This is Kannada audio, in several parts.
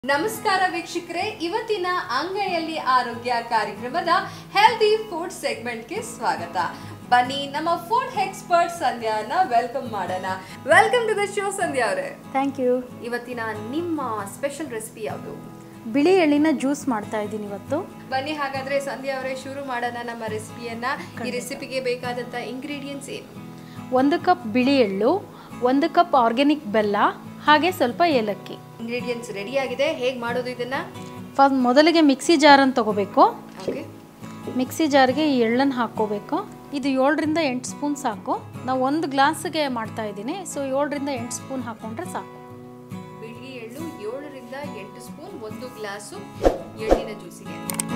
ನಮಸ್ಕಾರ ವೀಕ್ಷಕರೇ ಇವತ್ತಿನ ಅಂಗೈಯಲ್ಲಿ ಆರೋಗ್ಯ ಕಾರ್ಯಕ್ರಮದ ಹೆಲ್ದಿ ಫುಡ್ ಸೆಗ್ಮೆಂಟ್ಗೆ ಸ್ವಾಗತ ಬನ್ನಿ ನಮ್ಮ ಫುಡ್ ಎಕ್ಸ್ಪರ್ಟ್ ಸಂಧ್ಯಾನ ವೆಲ್ಕಮ್ ಮಾಡೋಣ welcome to the show Sandhya ಅವರೇ ಥ್ಯಾಂಕ್ ಯು ಇವತ್ತಿನ ನಿಮ್ಮ ಸ್ಪೆಷಲ್ ರೆಸಿಪಿ ಯಾವುದು ಬಿಳಿ ಎಳ್ಳಿನ ಜ್ಯೂಸ್ ಮಾಡ್ತಾ ಇದ್ದೀನಿ ಇವತ್ತು ಬನ್ನಿ ಹಾಗಾದ್ರೆ ಸಂಧ್ಯಾ ಅವರೇ ಶುರು ಮಾಡೋಣ ನಮ್ಮ ರೆಸಿಪಿಯನ್ನ ಈ ರೆಸಿಪಿಗೆ ಬೇಕಾದಂತ ಇಂಗ್ರೀಡಿಯೆಂಟ್ಸ್ ಏನು ಒಂದು ಕಪ್ ಬಿಳಿ ಎಳ್ಳು ಒಂದು ಕಪ್ ಆರ್ಗ್ಯಾನಿಕ್ ಬೆಲ್ಲ ಹಾಗೆ ಸ್ವಲ್ಪ ಏಲಕ್ಕಿ ಇಂಗ್ರೀಡಿಯೆಂಟ್ಸ್ ರೆಡಿ ಆಗಿದೆ ಹೇಗೆ ಮಾಡೋದು ಇದನ್ನ ಫ ಮೊದಲಿಗೆ ಮಿಕ್ಸಿ ಜಾರನ್ನು ತಗೋಬೇಕು ಓಕೆ ಮಿಕ್ಸಿ ಜಾರ್ಗೆ ಈ ಎಳ್ಳನ್ನು ಹಾಕ್ಕೋಬೇಕು ಇದು ಏಳರಿಂದ ಎಂಟು ಸ್ಪೂನ್ ಸಾಕು ನಾವು ಒಂದು ಗ್ಲಾಸ್ಗೆ ಮಾಡ್ತಾ ಇದ್ದೀನಿ ಸೊ ಏಳರಿಂದ ಎಂಟು ಸ್ಪೂನ್ ಹಾಕ್ಕೊಂಡ್ರೆ ಸಾಕು ಬಿಳಿ ಎಳ್ಳು ಏಳರಿಂದ ಎಂಟು ಸ್ಪೂನ್ ಒಂದು ಗ್ಲಾಸು ಎಳ್ಳಿನ ಜ್ಯೂಸಿಗೆ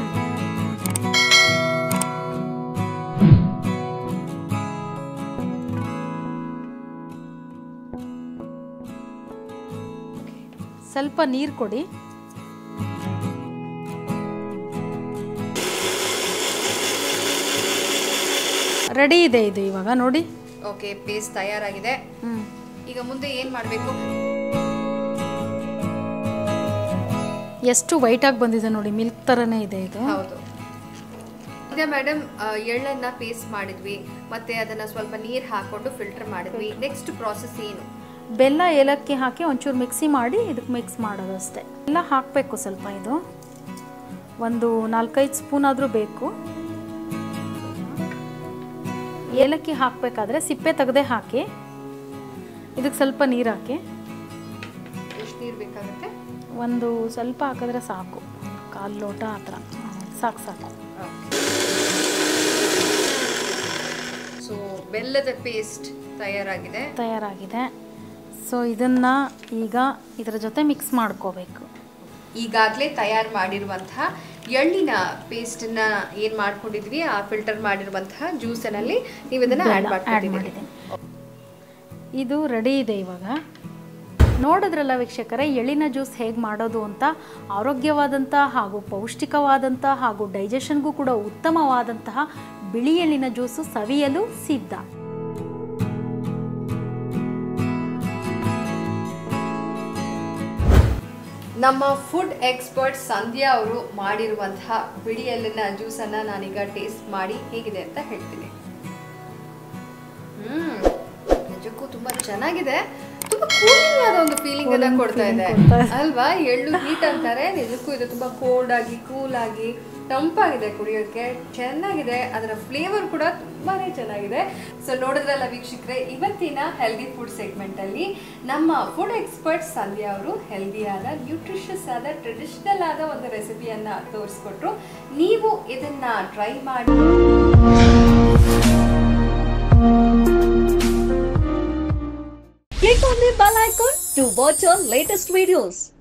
ಸ್ವಲ್ಪ ನೀರು ಕೊಡಿ ರೆಡಿ ಇದೆ ಇದು ಇವಾಗ ನೋಡಿ ಓಕೆ ಪೇಸ್ಟ್ ತಯಾರಾಗಿದೆ ಹ್ಞೂ ಈಗ ಮುಂದೆ ಏನ್ ಮಾಡಬೇಕು ಎಷ್ಟು ವೈಟಾಗಿ ಬಂದಿದೆ ನೋಡಿ ಮಿಲ್ಕ್ ಥರನೇ ಇದೆ ಇದು ಹೌದು ಈಗ ಮೇಡಮ್ ಎಳ್ಳನ್ನ ಪೇಸ್ಟ್ ಮಾಡಿದ್ವಿ ಮತ್ತೆ ಅದನ್ನ ಸ್ವಲ್ಪ ನೀರ್ ಹಾಕೊಂಡು ಫಿಲ್ಟರ್ ಮಾಡಿದ್ವಿ ನೆಕ್ಸ್ಟ್ ಪ್ರಾಸೆಸ್ ಏನು ಬೆಲ್ಲ ಏಲಕ್ಕಿ ಹಾಕಿ ಒಂಚೂರು ಮಿಕ್ಸಿ ಮಾಡಿ ಇದಕ್ಕೆ ಮಿಕ್ಸ್ ಮಾಡೋದು ಅಷ್ಟೇ ಎಲ್ಲ ಹಾಕಬೇಕು ಸ್ವಲ್ಪ ಇದು ಒಂದು ನಾಲ್ಕೈದು ಸ್ಪೂನ್ ಆದರೂ ಬೇಕು ಏಲಕ್ಕಿ ಹಾಕಬೇಕಾದ್ರೆ ಸಿಪ್ಪೆ ತೆಗೆದೇ ಹಾಕಿ ಇದಕ್ಕೆ ಸ್ವಲ್ಪ ನೀರು ಹಾಕಿ ಎಷ್ಟು ನೀರ್ ಬೇಕಾಗುತ್ತೆ ಒಂದು ಸ್ವಲ್ಪ ಹಾಕಿದ್ರೆ ಸಾಕು ಕಾಲು ಲೋಟ ಆ ಥರ ಸಾಕು ಸಾಕು ಸೊ ಬೆಲ್ಲದ ಪೇಸ್ಟ್ ತಯಾರಾಗಿದೆ ತಯಾರಾಗಿದೆ ಸೊ ಇದನ್ನು ಈಗ ಇದರ ಜೊತೆ ಮಿಕ್ಸ್ ಮಾಡ್ಕೋಬೇಕು ಈಗಾಗಲೇ ತಯಾರು ಮಾಡಿರುವಂತಹ ಎಳ್ಳಿನ ಪೇಸ್ಟನ್ನ ಏನ್ ಮಾಡ್ಕೊಂಡಿದ್ವಿ ಆ ಫಿಲ್ಟರ್ ಮಾಡಿರುವಂತಹ ಜ್ಯೂಸನಲ್ಲಿ ನೀವು ಇದನ್ನ ಆಡ್ ಆ್ಯಡ್ ಮಾಡ್ಕೊಂಡಿದ್ದೀರಿ ಮಾಡಿದ್ದೀನಿ ಇದು ರೆಡಿ ಇದೆ ಇವಾಗ ನೋಡಿದ್ರಲ್ಲ ವೀಕ್ಷಕರೇ ಎಳ್ಳಿನ ಜ್ಯೂಸ್ ಹೇಗೆ ಮಾಡೋದು ಅಂತ ಆರೋಗ್ಯವಾದಂಥ ಹಾಗೂ ಪೌಷ್ಟಿಕವಾದಂಥ ಹಾಗೂ ಡೈಜೆಷನ್ಗೂ ಕೂಡ ಉತ್ತಮವಾದಂತಹ ಬಿಳಿ ಎಳ್ಳಿನ ಜ್ಯೂಸು ಸವಿಯಲು ಸಿದ್ಧ ನಮ್ಮ ಫುಡ್ ಎಕ್ಸ್ಪರ್ಟ್ ಸಂಧ್ಯಾ ಅವರು ಮಾಡಿರುವಂತಹ ಬಿಳಿ ಎಲ್ಲಿನ ಜ್ಯೂಸನ್ನ ನಾನೀಗ ಟೇಸ್ಟ್ ಮಾಡಿ ಹೇಗಿದೆ ಅಂತ ಹೇಳ್ತೀನಿ ಹ್ಮ್ ನಿಜಕ್ಕೂ ತುಂಬಾ ಚೆನ್ನಾಗಿದೆ ತುಂಬಾ ಕೂಲಿಂಗ್ ಆದ ಒಂದು ಫೀಲಿಂಗ್ ಅನ್ನ Cooling ಕೊಡ್ತಾ ಇದೆ feeling ಕೊಡ್ತಾ ಇದೆ. ಅಲ್ವಾ ಎಳ್ಳು ಹೀಟ್ ಅಂತಾರೆ ನಿಜಕ್ಕೂ ಇದು ತುಂಬಾ ಕೋಲ್ಡ್ ಆಗಿ ಕೂಲ್ ಆಗಿ ತಂಪಾಗಿದೆ ಕುಡಿಯೋಕೆ ಚೆನ್ನಾಗಿದೆ ಅದರ ಫ್ಲೇವರ್ ಕೂಡ ತುಂಬಾನೇ ಚೆನ್ನಾಗಿದೆ ಸೊ ನೋಡಿದ್ರಲ್ಲ ವೀಕ್ಷಕರೇ ಇವತ್ತಿನ ಹೆಲ್ದಿ ಫುಡ್ ಸೆಗ್ಮೆಂಟ್ ಅಲ್ಲಿ ನಮ್ಮ ಫುಡ್ ಎಕ್ಸ್ಪರ್ಟ್ ಸಂಧ್ಯಾ ಅವರು ಹೆಲ್ದಿ ಆದ ನ್ಯೂಟ್ರಿಷಸ್ ಆದ ಟ್ರೆಡಿಷನಲ್ ಆದ ಒಂದು ರೆಸಿಪಿಯನ್ನ ತೋರಿಸ್ಕೊಟ್ರು ನೀವು ಇದನ್ನ ಟ್ರೈ ಮಾಡಿ Click on the bell icon to watch our latest videos.